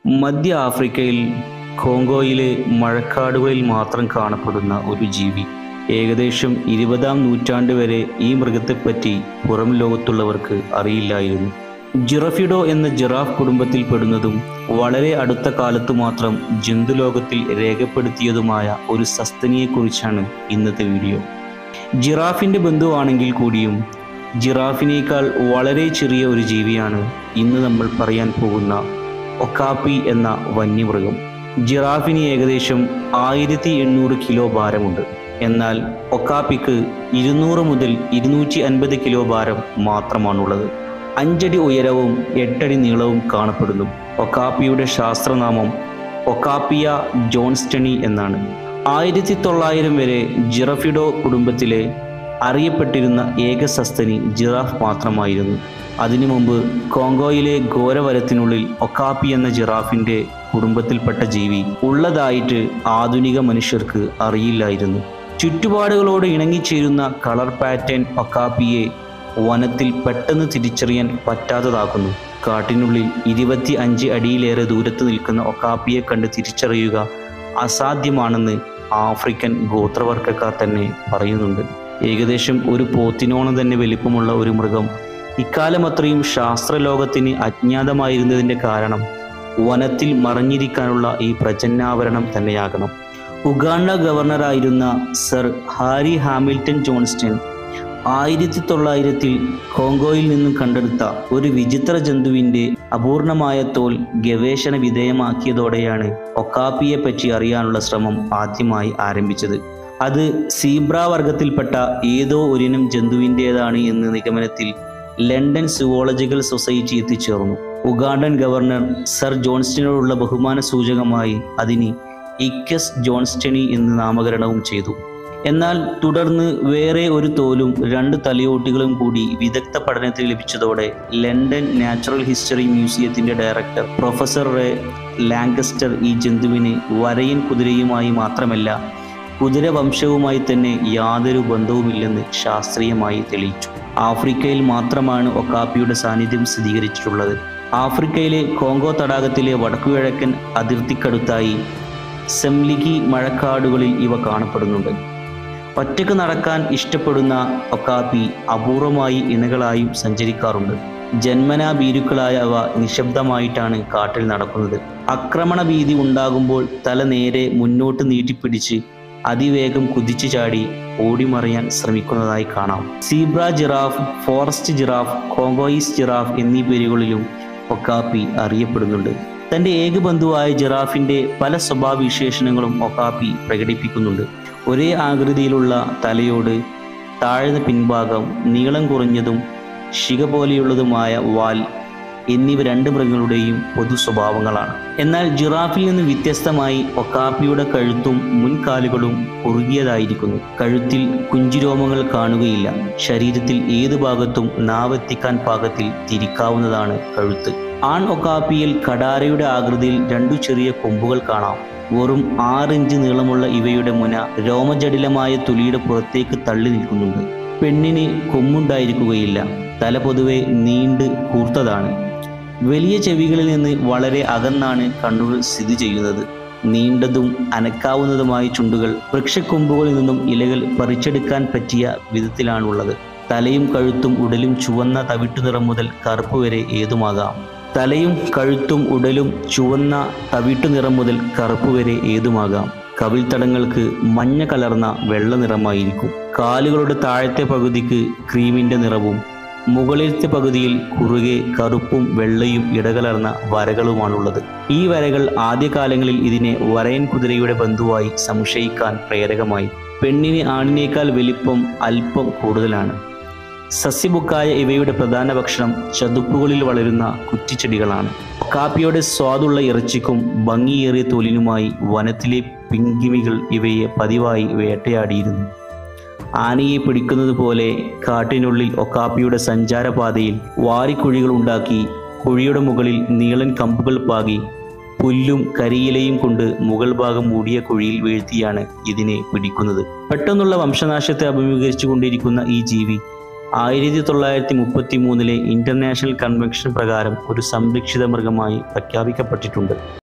മധ്യ ആഫ്രിക്കയിൽ കോങ്കോയിലെ മഴക്കാടുകളിൽ മാത്രം കാണപ്പെടുന്ന ഒരു ജീവി ഏകദേശം ഇരുപതാം നൂറ്റാണ്ട് വരെ ഈ മൃഗത്തെപ്പറ്റി പുറം ലോകത്തുള്ളവർക്ക് അറിയില്ലായിരുന്നു ജിറഫിഡോ എന്ന ജിറാഫ് കുടുംബത്തിൽപ്പെടുന്നതും വളരെ അടുത്ത കാലത്തു മാത്രം ജന്തുലോകത്തിൽ രേഖപ്പെടുത്തിയതുമായ ഒരു സസ്തനിയെക്കുറിച്ചാണ് ഇന്നത്തെ വീഡിയോ ജിറാഫിന്റെ ബന്ധുവാണെങ്കിൽ കൂടിയും ജിറാഫിനേക്കാൾ വളരെ ചെറിയ ഒരു ജീവിയാണ് ഇന്ന് നമ്മൾ പറയാൻ പോകുന്ന ഒക്കാപ്പി എന്ന വന്യമൃഗം ജിറാഫിന് ഏകദേശം ആയിരത്തി എണ്ണൂറ് കിലോ ഭാരമുണ്ട് എന്നാൽ ഒക്കാപ്പിക്ക് ഇരുന്നൂറ് മുതൽ ഇരുന്നൂറ്റി അൻപത് കിലോ ഭാരം മാത്രമാണുള്ളത് അഞ്ചടി ഉയരവും എട്ടടി നീളവും കാണപ്പെടുന്നു ഒക്കാപ്പിയുടെ ശാസ്ത്രനാമം ഒക്കാപ്പിയ ജോൺസ്റ്റണി എന്നാണ് ആയിരത്തി തൊള്ളായിരം വരെ ജിറഫിഡോ കുടുംബത്തിലെ അറിയപ്പെട്ടിരുന്ന ഏക സസ്തനി ജിറാഫ് മാത്രമായിരുന്നു അതിനു മുമ്പ് കോങ്കോയിലെ ഘോരവരത്തിനുള്ളിൽ ഒക്കാപ്പി എന്ന ജിറാഫിന്റെ കുടുംബത്തിൽപ്പെട്ട ജീവി ഉള്ളതായിട്ട് ആധുനിക മനുഷ്യർക്ക് അറിയില്ലായിരുന്നു ചുറ്റുപാടുകളോട് ഇണങ്ങിച്ചേരുന്ന കളർ പാറ്റേൺ ഒക്കാപ്പിയെ വനത്തിൽ പെട്ടെന്ന് തിരിച്ചറിയാൻ പറ്റാത്തതാക്കുന്നു കാട്ടിനുള്ളിൽ ഇരുപത്തി അഞ്ച് അടിയിലേറെ ദൂരത്ത് നിൽക്കുന്ന ഒക്കാപ്പിയെ കണ്ട് തിരിച്ചറിയുക അസാധ്യമാണെന്ന് ആഫ്രിക്കൻ ഗോത്രവർഗക്കാർ തന്നെ പറയുന്നുണ്ട് ഏകദേശം ഒരു പോത്തിനോണം തന്നെ വലിപ്പമുള്ള ഒരു മൃഗം ഇക്കാലം അത്രയും ശാസ്ത്രലോകത്തിന് അജ്ഞാതമായിരുന്നതിൻ്റെ കാരണം വനത്തിൽ മറഞ്ഞിരിക്കാനുള്ള ഈ പ്രജന്നാവരണം തന്നെയാകണം ഉഗാണ്ട ഗവർണറായിരുന്ന സർ ഹാരി ഹാമിൽട്ടൺ ജോൺസ്റ്റൺ ആയിരത്തി തൊള്ളായിരത്തിൽ കോങ്കോയിൽ നിന്നും കണ്ടെടുത്ത ഒരു വിചിത്ര ജന്തുവിൻ്റെ അപൂർണമായ തോൽ ഗവേഷണ വിധേയമാക്കിയതോടെയാണ് ഒക്കാപ്പിയെ പറ്റി അറിയാനുള്ള ശ്രമം ആദ്യമായി ആരംഭിച്ചത് അത് സീബ്ര വർഗത്തിൽപ്പെട്ട ഏതോ ഒരിനം ജന്തുവിൻ്റേതാണ് എന്ന് നിഗമനത്തിൽ ലണ്ടൻ സുവോളജിക്കൽ സൊസൈറ്റി എത്തിച്ചേർന്നു ഉഗാണ്ടൻ ഗവർണർ സർ ജോൺസ്റ്റണിനോടുള്ള ബഹുമാന സൂചകമായി അതിന് ഇക്കസ് ജോൺസ്റ്റണി എന്ന് നാമകരണവും ചെയ്തു എന്നാൽ തുടർന്ന് വേറെ ഒരു തോലും രണ്ട് തലയോട്ടികളും കൂടി വിദഗ്ധ പഠനത്തിൽ ലഭിച്ചതോടെ ലണ്ടൻ നാച്ചുറൽ ഹിസ്റ്ററി മ്യൂസിയത്തിന്റെ ഡയറക്ടർ പ്രൊഫസർ റേ ലാങ്കസ്റ്റർ ഈ ജന്തുവിന് വരയൻ കുതിരയുമായി മാത്രമല്ല കുതിരവംശവുമായി തന്നെ യാതൊരു ബന്ധവുമില്ലെന്ന് ശാസ്ത്രീയമായി തെളിയിച്ചു ആഫ്രിക്കയിൽ മാത്രമാണ് ഒക്കാപ്പിയുടെ സാന്നിധ്യം സ്ഥിരീകരിച്ചിട്ടുള്ളത് ആഫ്രിക്കയിലെ കോങ്കോ തടാകത്തിലെ വടക്കുകിഴക്കൻ അതിർത്തിക്കടുത്തായി സെംലിഗി മഴക്കാടുകളിൽ ഇവ കാണപ്പെടുന്നുണ്ട് ഒറ്റക്ക് നടക്കാൻ ഇഷ്ടപ്പെടുന്ന ഒക്കാപ്പി അപൂർവമായി ഇണകളായും സഞ്ചരിക്കാറുണ്ട് ജന്മനാ ഭീരുക്കളായ അവ നിശബ്ദമായിട്ടാണ് കാട്ടിൽ നടക്കുന്നത് ആക്രമണ ഭീതി ഉണ്ടാകുമ്പോൾ തല നേരെ മുന്നോട്ട് നീട്ടിപ്പിടിച്ച് അതിവേഗം കുതിച്ചു ചാടി ഓടിമറിയാൻ ശ്രമിക്കുന്നതായി കാണാം സീബ്ര ജിറാഫ് ഫോറസ്റ്റ് ജിറാഫ് കോങ്കോയിസ് ജിറാഫ് എന്നീ പേരുകളിലും ഒക്കാപ്പി അറിയപ്പെടുന്നുണ്ട് തന്റെ ഏകബന്ധുവായ ജിറാഫിന്റെ പല സ്വഭാവ വിശേഷണങ്ങളും ഒക്കാപ്പി പ്രകടിപ്പിക്കുന്നുണ്ട് ഒരേ ആകൃതിയിലുള്ള തലയോട് താഴ്ന്ന പിൻഭാഗം നീളം കുറഞ്ഞതും ശിഖ പോലെയുള്ളതുമായ വാൽ എന്നിവ രണ്ട് മൃഗങ്ങളുടെയും പൊതു സ്വഭാവങ്ങളാണ് എന്നാൽ ജിറാഫിൽ നിന്ന് വ്യത്യസ്തമായി ഒക്കാപ്പിയുടെ കഴുത്തും മുൻകാലുകളും കുറുകിയതായിരിക്കുന്നു കഴുത്തിൽ കുഞ്ചിരോമങ്ങൾ കാണുകയില്ല ശരീരത്തിൽ ഏതു ഭാഗത്തും നാവെത്തിക്കാൻ പാകത്തിൽ തിരിക്കാവുന്നതാണ് കഴുത്ത് ആൺ ഒക്കാപ്പിയിൽ കടാരയുടെ ആകൃതിയിൽ രണ്ടു ചെറിയ കൊമ്പുകൾ കാണാം വെറും ആറിഞ്ച് നീളമുള്ള ഇവയുടെ മുന രോമജടിലമായ തൊലിയുടെ പുറത്തേക്ക് തള്ളി നിൽക്കുന്നുണ്ട് പെണ്ണിന് കൊമ്പുണ്ടായിരിക്കുകയില്ല തല പൊതുവെ നീണ്ട് കൂർത്തതാണ് വലിയ ചെവികളിൽ നിന്ന് വളരെ അകന്നാണ് കണ്ണുകൾ സ്ഥിതി ചെയ്യുന്നത് നീണ്ടതും അനക്കാവുന്നതുമായ ചുണ്ടുകൾ വൃക്ഷക്കൊമ്പുകളിൽ നിന്നും ഇലകൾ പറിച്ചെടുക്കാൻ പറ്റിയ വിധത്തിലാണുള്ളത് തലയും കഴുത്തും ഉടലും ചുവന്ന തവിട്ടു നിറം മുതൽ കറുപ്പ് വരെ ഏതുമാകാം തലയും കഴുത്തും ഉടലും ചുവന്ന തവിട്ടു നിറം മുതൽ കറുപ്പ് വരെ ഏതുമാകാം കവിൾത്തടങ്ങൾക്ക് മഞ്ഞ കലർന്ന വെള്ള നിറമായിരിക്കും കാലുകളുടെ താഴത്തെ പകുതിക്ക് ക്രീമിന്റെ നിറവും മുകളിലത്തെ പകുതിയിൽ കുറുകെ കറുപ്പും വെള്ളയും ഇടകലർന്ന വരകളുമാണുള്ളത് ഈ വരകൾ ആദ്യകാലങ്ങളിൽ ഇതിനെ വരയൻ കുതിരയുടെ ബന്ധുവായി സംശയിക്കാൻ പ്രേരകമായി പെണ്ണിന് ആണിനേക്കാൾ വലിപ്പം അല്പം കൂടുതലാണ് സസ്യബുക്കായ ഇവയുടെ പ്രധാന ഭക്ഷണം ചതുപ്പുകളിൽ വളരുന്ന കുറ്റിച്ചെടികളാണ് കാപ്പിയുടെ സ്വാദുള്ള ഇറച്ചിക്കും ഭംഗിയേറിയ തൊലിനുമായി വനത്തിലെ പിങ്കിമികൾ ഇവയെ പതിവായി വേട്ടയാടിയിരുന്നു ആനയെ പിടിക്കുന്നത് പോലെ കാട്ടിനുള്ളിൽ ഒക്കാപ്പിയുടെ സഞ്ചാരപാതയിൽ വാരിക്കുഴികൾ ഉണ്ടാക്കി കുഴിയുടെ മുകളിൽ നീളൻ കമ്പുകൾ പാകി പുല്ലും കരിയിലയും കൊണ്ട് മുകൾ ഭാഗം മൂടിയ കുഴിയിൽ വീഴ്ത്തിയാണ് ഇതിനെ പിടിക്കുന്നത് പെട്ടെന്നുള്ള വംശനാശത്തെ അഭിമുഖീകരിച്ചു കൊണ്ടിരിക്കുന്ന ഈ ജീവി ആയിരത്തി തൊള്ളായിരത്തി മുപ്പത്തി മൂന്നിലെ ഇന്റർനാഷണൽ കൺവെൻഷൻ പ്രകാരം ഒരു സംരക്ഷിത മൃഗമായി പ്രഖ്യാപിക്കപ്പെട്ടിട്ടുണ്ട്